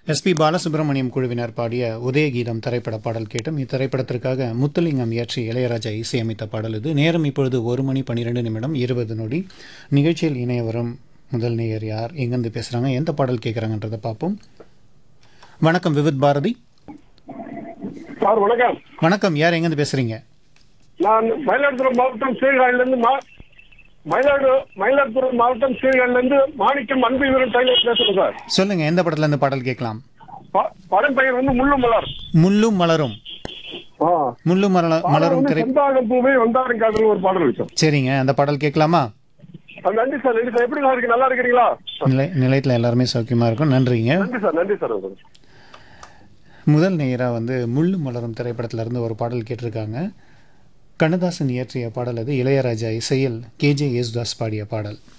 SP Balasubramaniam குழுவினர் பாடிய உதயகீதம் திரைப்பட பாடல் கேட்டும் இத்திரைப்படத்திற்காக முத்துலிங்கம் இயற்றி இளையராஜா இசையமைத்த பாடல் இது நேரம் இப்பொழுது ஒரு மணி பன்னிரெண்டு நிமிடம் இருபது நொடி நிகழ்ச்சியில் இணைய வரும் முதல் நேயர் யார் எங்கேருந்து பேசுகிறாங்க எந்த பாடல் கேட்குறாங்கன்றதை பார்ப்போம் வணக்கம் விவித் பாரதி சார் வணக்கம் வணக்கம் யார் எங்கேருந்து பேசுகிறீங்க நான் மயிலாடுதுறை மாவட்டம் சீர்காழிலிருந்து மா மயிலாடு மயிலாடுதுறை மாவட்டம் சீர்காழிலிருந்து மாணிக்கம் அன்பு வீரன் டைலர் பேசுறேன் சார் சொல்லுங்கள் எந்த படத்துல இருந்து பாடல் கேட்கலாம் ப- படம் பெயர் வந்து முள்ளு மலர் முள்ளும் மலரும் ஆ. முள்ளும் மலர பாடல் மலரும் வந்து திரை செந்தாழம் பூவே வந்தாரும் காதல் ஒரு பாடல் இருக்கு சரிங்க அந்த பாடல் கேட்கலாமா சார் நன்றி சார் நன்றி சார் எப்படி சார் இருக்கு நல்லா இருக்கிறீங்களா நிலை நிலையத்தில் எல்லாருமே சௌக்கியமாக இருக்கும் நன்றிங்க நன்றி சார் நன்றி சார் முதல் நேயராக வந்து முள்ளு மலரும் திரைப்படத்துல இருந்து ஒரு பாடல் கேட்டிருக்காங்க கண்ணதாசன் இயற்றிய பாடல் அது இளையராஜா இசையில் கேஜே யேசுதாஸ் பாடிய பாடல்